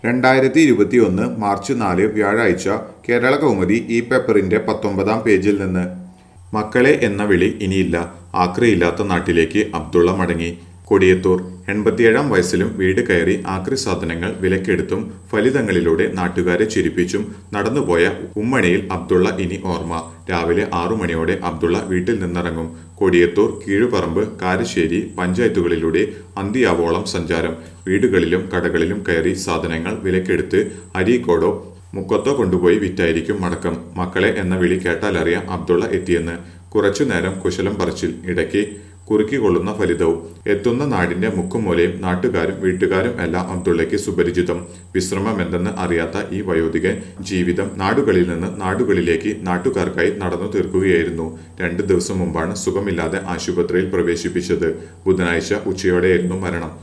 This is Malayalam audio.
രണ്ടായിരത്തി ഇരുപത്തി ഒന്ന് മാർച്ച് നാല് വ്യാഴാഴ്ച കേരള കൗമുദി ഈ പേപ്പറിന്റെ പത്തൊമ്പതാം പേജിൽ നിന്ന് മക്കളെ എന്ന വിളി ഇനിയില്ല ആക്രിയില്ലാത്ത നാട്ടിലേക്ക് അബ്ദുള്ള മടങ്ങി കൊടിയത്തൂർ എൺപത്തിയേഴാം വയസ്സിലും വീട് കയറി ആക്രി സാധനങ്ങൾ വിലക്കെടുത്തും ഫലിതങ്ങളിലൂടെ നാട്ടുകാരെ ചിരിപ്പിച്ചും നടന്നുപോയ ഉമ്മണിയിൽ അബ്ദുള്ള ഇനി ഓർമ്മ രാവിലെ ആറു മണിയോടെ അബ്ദുള്ള വീട്ടിൽ നിന്നിറങ്ങും കൊടിയത്തൂർ കീഴുപറമ്പ് കാരശ്ശേരി പഞ്ചായത്തുകളിലൂടെ അന്തിയാവോളം സഞ്ചാരം വീടുകളിലും കടകളിലും കയറി സാധനങ്ങൾ വിലക്കെടുത്ത് അരീക്കോടോ മുക്കത്തോ കൊണ്ടുപോയി വിറ്റായിരിക്കും മടക്കം മക്കളെ എന്ന വിളി കേട്ടാലറിയാം അബ്ദുള്ള എത്തിയെന്ന് കുറച്ചു നേരം കുശലം പറച്ചിൽ ഇടയ്ക്ക് കുറുക്കിക്കൊള്ളുന്ന ഫലിതവും എത്തുന്ന നാടിന്റെ മുക്കുമൂലയും നാട്ടുകാരും വീട്ടുകാരും എല്ലാം അബ്ദുള്ളയ്ക്ക് സുപരിചിതം വിശ്രമമെന്തെന്ന് അറിയാത്ത ഈ വയോധികൻ ജീവിതം നാടുകളിൽ നിന്ന് നാടുകളിലേക്ക് നാട്ടുകാർക്കായി നടന്നു തീർക്കുകയായിരുന്നു രണ്ടു ദിവസം മുമ്പാണ് സുഖമില്ലാതെ ആശുപത്രിയിൽ പ്രവേശിപ്പിച്ചത് ബുധനാഴ്ച ഉച്ചയോടെയായിരുന്നു മരണം